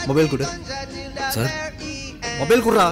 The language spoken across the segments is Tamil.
மொபைல் கொடு சார் மொபைல் குடுறா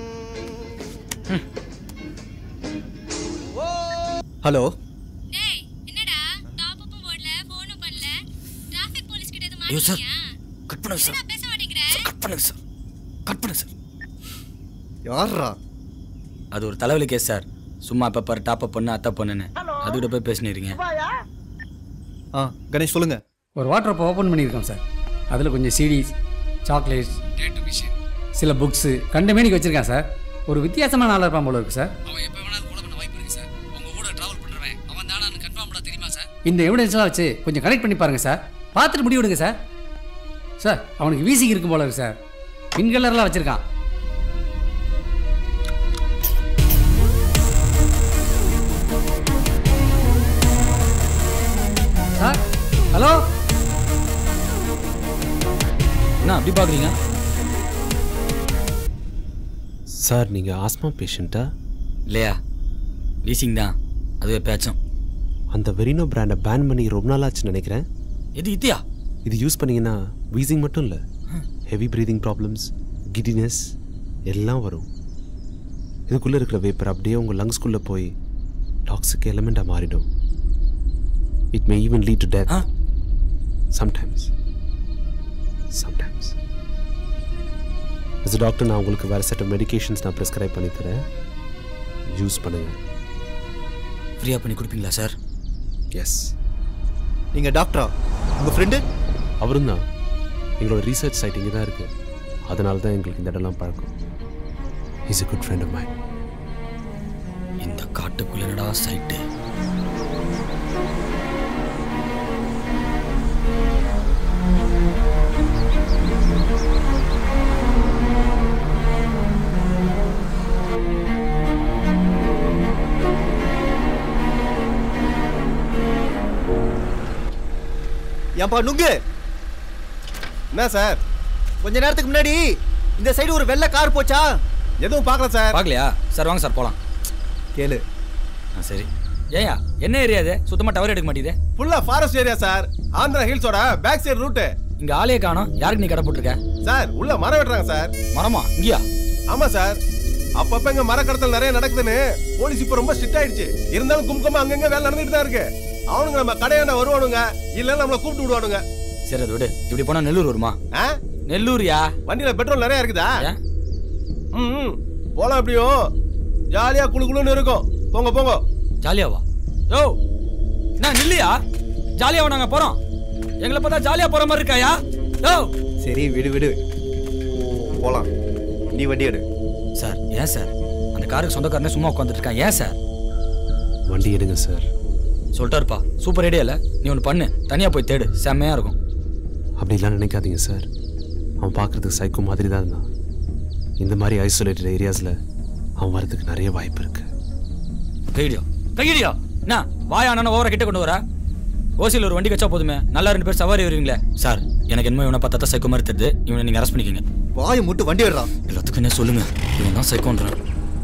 ஹலோ டேய் என்னடா டாப் அப்பும் போடல ஃபோனும் பண்ணல டிராஃபிக் போலீஸ் கிட்ட எதுவும் ஐயோ சார் மாட்டிக்கியா கட் பண்ணுங்க சார் என்னடா பேச மாட்டேங்கிற கட் பண்ணுங்க சார் கட் பண்ணுங்க சார் யார்ரா அது ஒரு தலைவலி கேஸ் சார் சும்மா அப்போ பாரு டாப் அப் பண்ணு அத்தை பண்ணுன்னு அதுக்கிட்ட போய் பேசினிருங்க ஆ கணேஷ் சொல்லுங்க ஒரு வாட்டர் அப்போ ஓப்பன் பண்ணியிருக்கோம் சார் அதில் கொஞ்சம் சிடிஸ் சாக்லேட்ஸ் சில புக்ஸு கண்ட மேனிக்கு வச்சுருக்கேன் சார் ஒரு வித்தியாசமான ஆளாக இருப்பான் போல இருக்கு சார் அவன் எப்போ வேணாலும் கூட பண்ண வாய்ப்பு இருக்கு சார் உங்க கூட டிராவல் பண்ணுறவன் அவன் தானான்னு கன்ஃபார்ம் பண்ண தெரியுமா சார் இந்த எவிடன்ஸ்லாம் வச்சு கொஞ்சம் கனெக்ட் பண்ணி பாருங்கள் சார் பார்த்துட்டு முடிவெடுங்க சார் சார் அவனுக்கு வீசிங் இருக்கும் போல இருக்கு சார் பின் கலர்லாம் வச்சுருக்கான் சார் ஹலோ என்ன அப்படி பார்க்குறீங்க சார் நீங்கள் ஆஸ்மா பேஷண்ட்டா இல்லையா வீசிங் தான் அதுவே பேச்சும் அந்த வெரினோ பிராண்டை பேன் பண்ணி ரொம்ப நாள் ஆச்சுன்னு நினைக்கிறேன் எது இத்தியா இது யூஸ் பண்ணீங்கன்னா வீசிங் மட்டும் இல்லை ஹெவி ப்ரீதிங் ப்ராப்ளம்ஸ் கிடினஸ் எல்லாம் வரும் இதுக்குள்ளே இருக்கிற வேப்பர் அப்படியே உங்கள் லங்ஸ்குள்ளே போய் டாக்ஸிக் எலமெண்ட்டாக மாறிடும் it may even lead to death ah sometimes sometimes as a doctor நான் உங்களுக்கு வேறு செட் மெடிகேஷன்ஸ் நான் ப்ரிஸ்கிரைப் பண்ணி தரேன் யூஸ் பண்ணுங்கள் ஃப்ரீயாக பண்ணி கொடுப்பீங்களா சார் எஸ் நீங்க டாக்டரா உங்க ஃப்ரெண்டு அவரும் தான் எங்களோட ரீசர்ச் சைட் இங்கே தான் இருக்குது அதனால தான் எங்களுக்கு இந்த இடம்லாம் பழக்கம் is a good friend of mind இந்த காட்டுக்குள்ள என்னடா சைட்டு ஏன்பா நுங்கு என்ன சார் கொஞ்ச நேரத்துக்கு முன்னாடி இந்த சைடு ஒரு வெள்ளை கார் போச்சா எதுவும் பார்க்கல சார் பார்க்கலையா சார் வாங்க சார் போகலாம் கேளு ஆ சரி ஏயா என்ன ஏரியா இது சுத்தமாக டவர் எடுக்க மாட்டேங்குது ஃபுல்லா ஃபாரஸ்ட் ஏரியா சார் ஆந்திரா ஹில்ஸோட பேக் சைடு ரூட்டு இங்கே ஆளே காணோம் யாருக்கு நீ கடை போட்டிருக்க சார் உள்ள மரம் வெட்டுறாங்க சார் மரமா இங்கேயா ஆமா சார் அப்பப்ப இங்க மர கடத்தல் நிறைய நடக்குதுன்னு போலீஸ் இப்ப ரொம்ப ஸ்ட்ரிக்ட் ஆயிடுச்சு இருந்தாலும் கும்கமா அங்கங்க வேலை நடந்துட்டு தான் இருக்கு அவனுங்க நம்ம கடையாண்ட வருவானுங்க இல்ல நம்மள கூப்பிட்டு விடுவானுங்க சரி அது விடு இப்படி போனால் நெல்லூர் வருமா ஆ? நெல்லூர்யா வண்டியில பெட்ரோல் நிறைய இருக்குதா ஏன் ம், ம் போலாம் எப்படியும் ஜாலியா குளு குளுன்னு இருக்கும் போங்க போங்க ஜாலியாவா யோ என்ன நில்லையா ஜாலியாவா நாங்கள் போகிறோம் எங்களை பார்த்தா ஜாலியாக போகிற மாதிரி இருக்காயா யோ சரி விடு விடு போலாம் நீ வண்டி எடு சார் ஏன் சார் அந்த காருக்கு சொந்தக்காரனே சும்மா உட்காந்துட்டு இருக்கான் ஏன் சார் வண்டி எடுங்க சார் சொல்லிட்டாருப்பா சூப்பர் ஐடியா இல்லை நீ ஒன்று பண்ணு தனியாக போய் தேடு செம்மையாக இருக்கும் அப்படிலாம் நினைக்காதீங்க சார் அவன் பார்க்குறதுக்கு சைக்கோ மாதிரி தான் இருந்தான் இந்த மாதிரி ஐசோலேட்டட் ஏரியாஸில் அவன் வரதுக்கு நிறைய வாய்ப்பு இருக்குது கைடியா கைடியா என்ன வாயா அண்ணா ஓவரா கிட்ட கொண்டு வர ஓசியில் ஒரு வண்டி கச்சா போதுமே நல்லா ரெண்டு பேர் சவாரி வருவீங்களே சார் எனக்கு என்ன இவனை பார்த்தா சைக்கோ மாதிரி தெரியுது இவனை நீங்கள் அரெஸ்ட் பண்ணிக்கோங்க வாயை முட்டு வண்டி எடுறா எல்லாத்துக்கும் என்ன சொல்லுங்க இவன் தான் சைக்கோன்றான்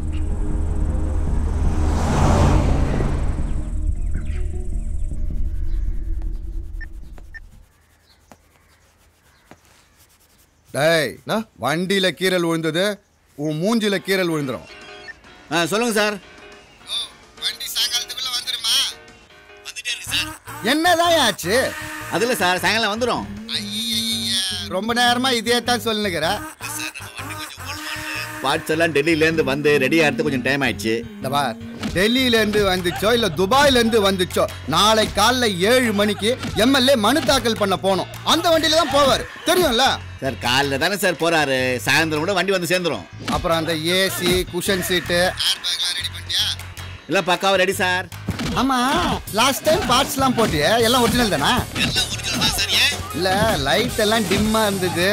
டேய் என்ன? வண்டியில கீறல் விழுந்தது உன் மூஞ்சில கீறல் விழுந்துரும் ஆ சொல்லுங்க சார் வண்டி சாயங்காலத்துக்குள்ள வந்துருமா என்னதான் ஆச்சு அதில் சார் சாயங்காலம் வந்துடும் ரொம்ப நேரமா இதே தான் சொல்லுங்கிற பார்ட்ஸ் எல்லாம் டெல்லியிலேருந்து வந்து ரெடி ஆகிறது கொஞ்சம் டைம் ஆயிடுச்சு இந்த பார் டெல்லியில இருந்து வந்துச்சோ இல்ல துபாயில இருந்து வந்துச்சோ நாளை காலைல ஏழு மணிக்கு எம்எல்ஏ மனு தாக்கல் பண்ண போனோம் அந்த வண்டியில தான் போவார் தெரியும்ல சார் காலைல தானே சார் போறாரு சாயந்தரம் கூட வண்டி வந்து சேர்ந்துரும் அப்புறம் அந்த ஏசி குஷன் சீட்டு எல்லாம் பக்காவா ரெடி சார் ஆமா லாஸ்ட் டைம் பார்ட்ஸ்லாம் போட்டியே எல்லாம் ஒரிஜினல் தானா இல்ல லைட் எல்லாம் டிம்மா இருந்தது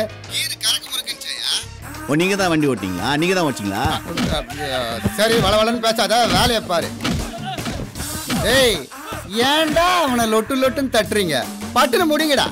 ஓ நீங்க தான் வண்டி ஓட்டிங்களா நீங்க தான் ஓட்டிங்களா சரி வளவளன்னு பேசாத வேலையை பாரு ஏய் ஏன்டா அவனை லொட்டு லொட்டுன்னு தட்டுறீங்க பட்டுன்னு முடிங்கடா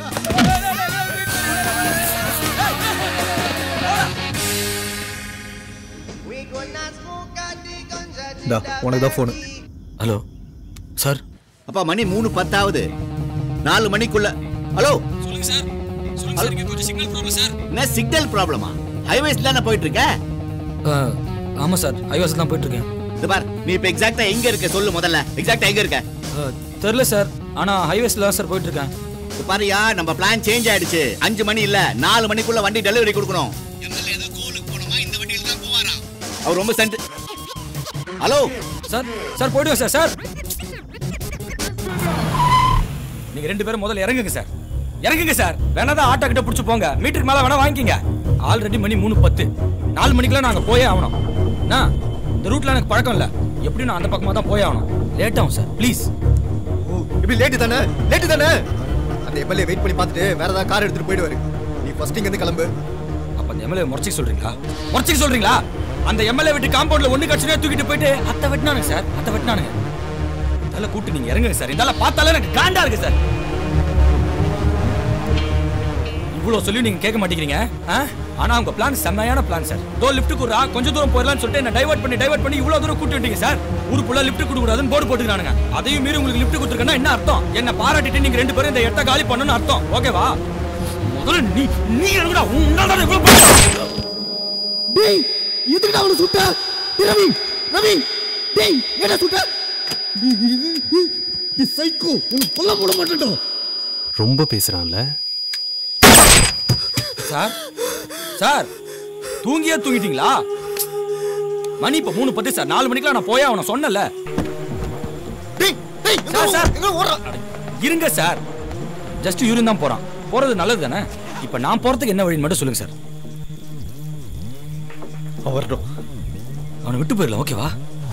இந்தா உனக்கு தான் ஃபோனு ஹலோ சார் அப்பா மணி மூணு பத்தாவது நாலு மணிக்குள்ள ஹலோ சொல்லுங்க சார் கொஞ்சம் சிக்னல் ப்ராப்ளம் சார் என்ன சிக்னல் ப்ராப்ளமா ஹைவேஸ்ல தானே போயிட்டு இருக்க ஆமா சார் ஹைவேஸ் தான் போயிட்டு இருக்கேன் இது பார் நீ இப்ப எக்ஸாக்ட்டா எங்க இருக்க சொல்லு முதல்ல எக்ஸாக்ட்டா எங்க இருக்க அஹ், தெரியல சார் ஆனா ஹைவேஸ்ல தான் சார் போயிட்டு இருக்கேன் இது பாருயா நம்ம பிளான் சேஞ்ச் ஆயிடுச்சு அஞ்சு மணி இல்ல நாலு மணிக்குள்ள வண்டி டெலிவரி கொடுக்கணும் அவர் ரொம்ப சென்ட் ஹலோ சார் சார் போயிடுவோம் சார் சார் நீங்க ரெண்டு பேரும் முதல்ல இறங்குங்க சார் இறங்குங்க சார் வேணாதான் ஆட்டோ கிட்ட பிடிச்சு போங்க மீட்டருக்கு மேல வேணா வாங்கிக்கங்க ஆல்ரெடி மணி மூணு பத்து நாலு மணிக்கெல்லாம் நாங்க போயே ஆகணும் அண்ணா, இந்த ரூட்ல எனக்கு பழக்கம் இல்ல எப்படியும் நான் அந்த பக்கமா தான் போயே ஆகணும் லேட் ஆகும் சார் ப்ளீஸ் இப்படி லேட்டு தானே லேட்டு தானே அந்த எம்எல்ஏ வெயிட் பண்ணி பார்த்துட்டு வேற ஏதாவது கார் எடுத்துட்டு போயிடுவாரு நீ ஃபர்ஸ்ட் இங்க இருந்து கிளம்பு அப்ப அந்த எம்எல்ஏ முறைச்சிக்க சொல்றீங்களா முறைச்சிக்க சொல்றீங்களா அந்த எம்எல்ஏ விட்டு காம்பவுண்ட்ல ஒண்ணு கட்சினே தூக்கிட்டு போயிட்டு அத்தை வெட்டினானுங்க சார் அத்தை வெட்டினானுங்க இதெல்லாம் கூட்டு நீங்க இறங்குங்க சார் இதெல்லாம் பார்த்தாலே எனக்கு காண்டா இருக்கு சார் இவ்வளவு சொல்லி நீங்க கேட்க மாட்டேங்கிறீங்க ஆ? ஆனா உங்க பிளான் செம்மையான பிளான் சார் தோ லிஃப்ட் குடுறா கொஞ்சம் தூரம் போயிடலாம்னு சொல்லிட்டு என்ன டைவர்ட் பண்ணி டைவர்ட் பண்ணி இவ்வளவு தூரம் கூட்டி விட்டீங்க சார் ஊருக்குள்ள லிஃப்ட் கொடுக்க கூடாதுன்னு போர்டு போட்டுக்கிறானுங்க அதையும் மீறி உங்களுக்கு லிஃப்ட் கொடுத்துருக்கேன்னா என்ன அர்த்தம் என்ன பாராட்டிட்டு நீங்க ரெண்டு பேரும் இந்த இடத்த காலி பண்ணணும்னு அர்த்தம் ஓகேவா முதல்ல நீ நீ எனக்குடா உன்னால தான் இவ்வளவு பிரச்சனை. டேய் எதுக்குடா அவனை சுட்ட ரவி ரவி டேய் என்ன சுட்ட சைக்கோ உனக்கு கொல்ல போட மாட்டேன் ரொம்ப பேசுறான்ல சார் சார் தூங்கியே தூங்கிட்டீங்களா மணி இப்ப மூணு பத்து சார் நாலு மணிக்கெல்லாம் நான் போயே அவனை சொன்னல டேய் டேய் சார், சார். எங்க ஓடுற இருங்க சார் ஜஸ்ட் யூரின் தான் போறான் போறது நல்லது தானே இப்ப நான் போறதுக்கு என்ன வழின்னு மட்டும் சொல்லுங்க சார் அவன் வரட்டும் அவனை விட்டு போயிடலாம் ஓகேவா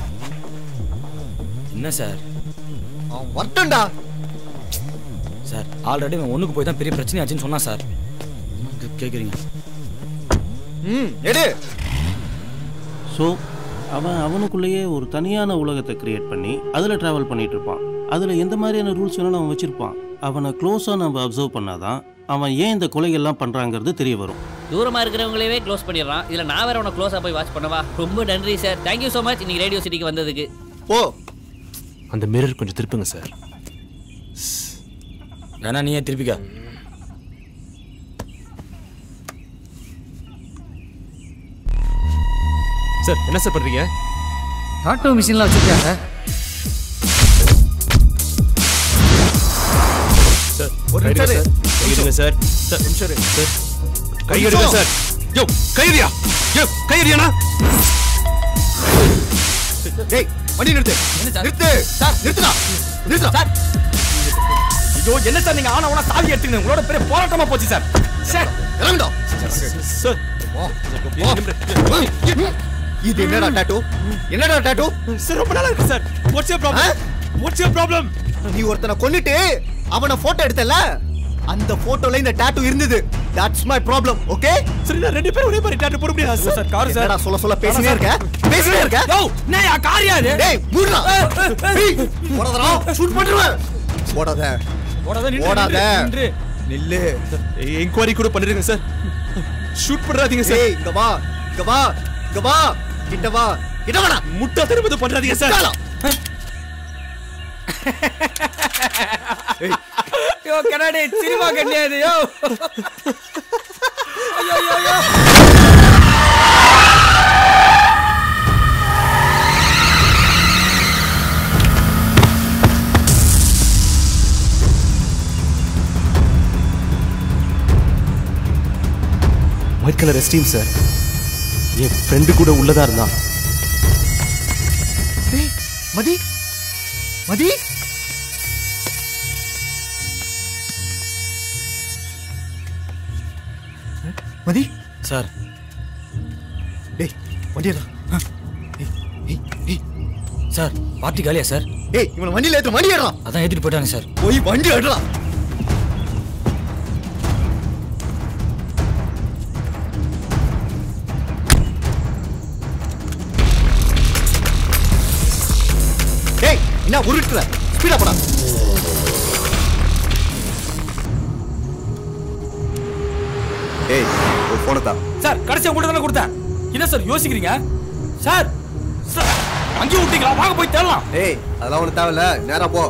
என்ன சார் அவன் வரட்டும்டா சார் ஆல்ரெடி அவன் ஒண்ணுக்கு போய் தான் பெரிய பிரச்சனை ஆச்சுன்னு சொன்னான் சார் கே- கேக்குறீங்க ம் எடு ஸோ அவன் அவனுக்குள்ளேயே ஒரு தனியான உலகத்தை கிரியேட் பண்ணி அதில் ட்ராவல் பண்ணிட்டு இருப்பான் அதில் எந்த மாதிரியான ரூல்ஸ் வேணாலும் அவன் வச்சிருப்பான் அவனை க்ளோஸாக நம்ம அப்சர்வ் பண்ணாதான் அவன் ஏன் இந்த கொலைகள்லாம் பண்ணுறாங்கிறது தெரிய வரும் தூரமா இருக்கிறவங்களவே க்ளோஸ் பண்ணிடுறான் இதுல நான் வேற உன க்ளோஸா போய் வாட்ச் பண்ணவா ரொம்ப நன்றி சார் தேங்க்யூ ஸோ மச் இன்னைக்கு ரேடியோ சிட்டிக்கு வந்ததுக்கு போ அந்த மிரர் கொஞ்சம் திருப்புங்க சார் வேணா நீயே திருப்பிக்க சார் என்ன சார் பண்றீங்க ஆட்டோ மிஷின்லாம் வச்சுருக்காங்க சார் ஒரு நிமிஷம் இரு. கையிடுங்க சார் சார் நிமிஷம் இரு. சார் கையெடுங்க சார் யோ கையடியா யோ கையடியானா டேய் வண்டி நிறுத்து என்ன சார்? நிறுத்து சார். நிறுத்துடா நிறுத்துடா சார் ஐயோ என்ன சார் நீங்க ஆன உன சாவி எடுத்துக்கணும் உங்களோட பெரிய போராட்டமா போச்சு சார் சார் இறங்குடா சார் இது என்னடா டாட்டூ என்னடா டாட்டூ சார் ரொம்ப நல்லா இருக்கு sir what's your problem what's your problem நீ ஒருத்தனை கொன்னுட்டு அவன போட்டோ எடுத்தல அந்த போட்டோல இந்த டாட்டூ இருந்தது தட்ஸ் மை ப்ராப்ளம் ஓகே சரி நான் ரெண்டு பேரும் ஒரே மாதிரி டாட்டு போட முடியாது சார் கார் என்னடா சொல்ல சொல்ல பேசினே இருக்க பேசினே இருக்க யோ என்ன யா காரியா இது டேய் மூடுடா போடாதடா ஷூட் பண்ணிடுவேன் போடாத ஓடாத நின்று, ஓடாத நின்று, நின்று. நில்லு என்கொயரி கூட பண்ணிருங்க சார் ஷூட் பண்ணாதீங்க சார் ஏய் இங்க வா இங்க வா இங்க வா கிட்ட வா கிட்ட வாடா முட்டா திரும்ப பண்ணாதீங்க சார் முட்டாளா. யோ கண்ணாடி சினிமா கண்ணியாது யோ ஐயோ ஐயோ ஐயோ ஒயிட் கலர் எஸ்டீம் சார் என் ஃப்ரெண்டு கூட உள்ளதா இருந்தான் டேய் மதி மதி மதி சார் டேய் வண்டியடா ஏய் ஏய் ஏய் சார் பார்ட்டி காலியா சார் ஏய் இவனை வண்டியில ஏத்து வண்டி ஏறலாம் அதான் ஏத்திட்டு போயிட்டாங்க சார் போய் வண்டி ஏறலாம் டேய் என்ன உருட்டுற ஸ்பீடா போடா ஏய் ஒரு போனை தான் சார் கடைசி உங்கள்ட்ட தானே கொடுத்தேன் என்ன சார் யோசிக்கிறீங்க சார் சார் அங்கேயும் விட்டீங்களா வாங்க போய் தேடலாம் ஏய் அதெல்லாம் ஒண்ணு தேவையில்ல நேரா போ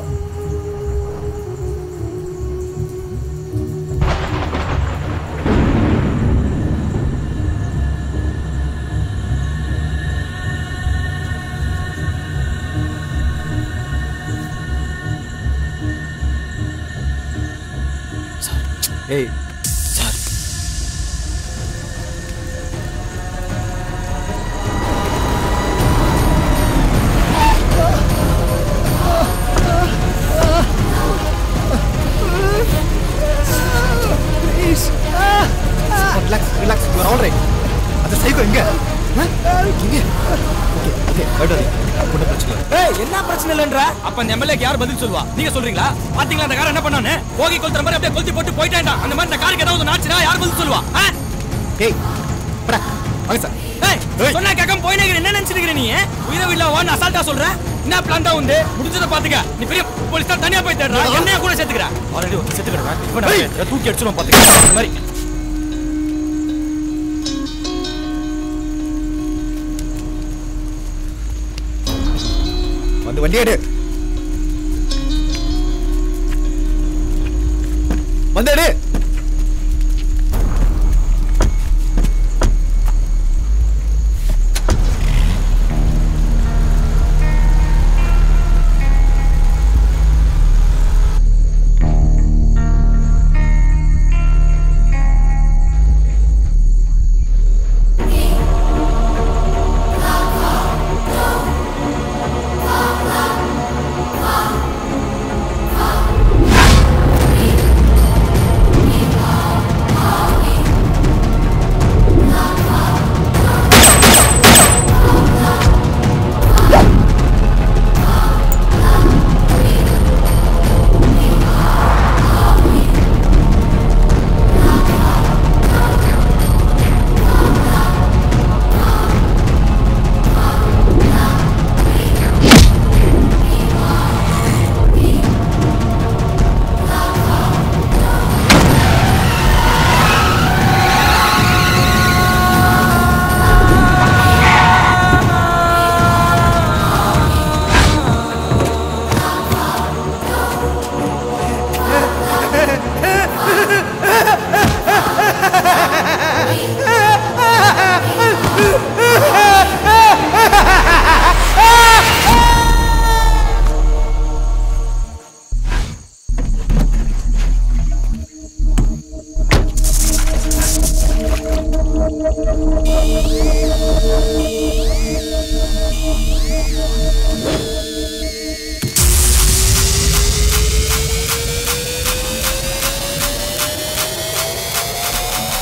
ஏய் sir please relax relax you all right அந்த சைக்கோ எங்க ஆ? எங்க ஓகே ஓகே பயப்படாதீங்க ஒன்றும் பிரச்சனை இல்லை ஏய் என்ன பிரச்சனை இல்லைன்ற அப்ப அந்த எம்எல்ஏக்கு யார் பதில் சொல்லுவா நீங்க சொல்றீங்களா பாத்தீங்களா அந்த கார் என்ன பண்ணானே போகி கொளுத்துற மாதிரி அப்படியே கொளுத்தி போட்டு போயிட்டேன்டா அந்த மாதிரி இந்த காருக்கு ஏதாவது நாச்சுனா யார் பதில் சொல்லுவா ஆ? ஏய் படா வாங்க சார் ஏய் சொன்னா கேட்காம போயினே இருக்கிற, என்ன நினைச்சிருக்கிற நீ உயிரை இல்ல வான்னு அசால்ட்டா சொல்ற என்ன பிளான் தான் வந்து முடிஞ்சதை பாத்துக்க நீ பெரிய போலீஸ் தான் தனியா போய் தேடுறா என்னைய கூட சேர்த்துக்கிற ஆல்ரெடி ஒரு சேர்த்துக்கிறேன் இப்போ நான் தூக்கி அடிச்சிடும் பாத்துக்க இந்த மாதிரி வந்து வண்டி எடு வந்து எடு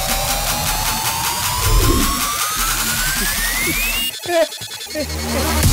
Hey!